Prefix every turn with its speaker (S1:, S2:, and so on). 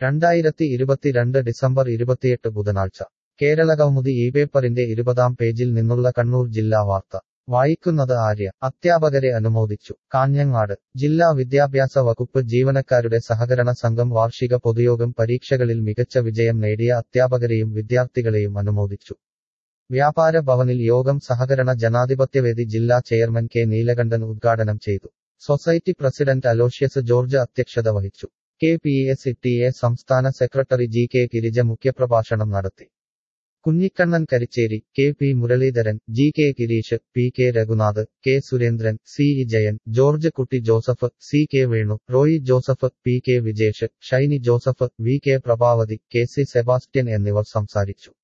S1: രണ്ടായിരത്തി ഇരുപത്തിരണ്ട് ഡിസംബർ ഇരുപത്തിയെട്ട് ബുധനാഴ്ച കേരളകൗമുദി ഈ പേപ്പറിന്റെ ഇരുപതാം പേജിൽ നിന്നുള്ള കണ്ണൂർ ജില്ലാ വാർത്ത വായിക്കുന്നത് ആര്യ അധ്യാപകരെ അനുമോദിച്ചു കാഞ്ഞങ്ങാട് ജില്ലാ വിദ്യാഭ്യാസ വകുപ്പ് ജീവനക്കാരുടെ സഹകരണ സംഘം വാർഷിക പൊതുയോഗം പരീക്ഷകളിൽ മികച്ച വിജയം നേടിയ അധ്യാപകരെയും വിദ്യാർത്ഥികളെയും അനുമോദിച്ചു വ്യാപാര ഭവനിൽ യോഗം സഹകരണ ജനാധിപത്യവേദി ജില്ലാ ചെയർമാൻ കെ നീലകണ്ഠൻ ഉദ്ഘാടനം ചെയ്തു സൊസൈറ്റി പ്രസിഡന്റ് അലോഷ്യസ് ജോർജ് അധ്യക്ഷത വഹിച്ചു K P S T A സംസ്ഥാന സെക്രട്ടറി ജി കെ ഗിരിജ മുഖ്യപ്രഭാഷണം നടത്തി Kunhikannan Karicheri K P Muraleedharan G K Gireesh P K Reghunath K Surendran C E Jayan George Kutty Joseph C K Venu Roy Joseph P K Vijesh Shiny Joseph V K Prabhavathi K C Sebastian എന്നിവർ സംസാരിച്ചു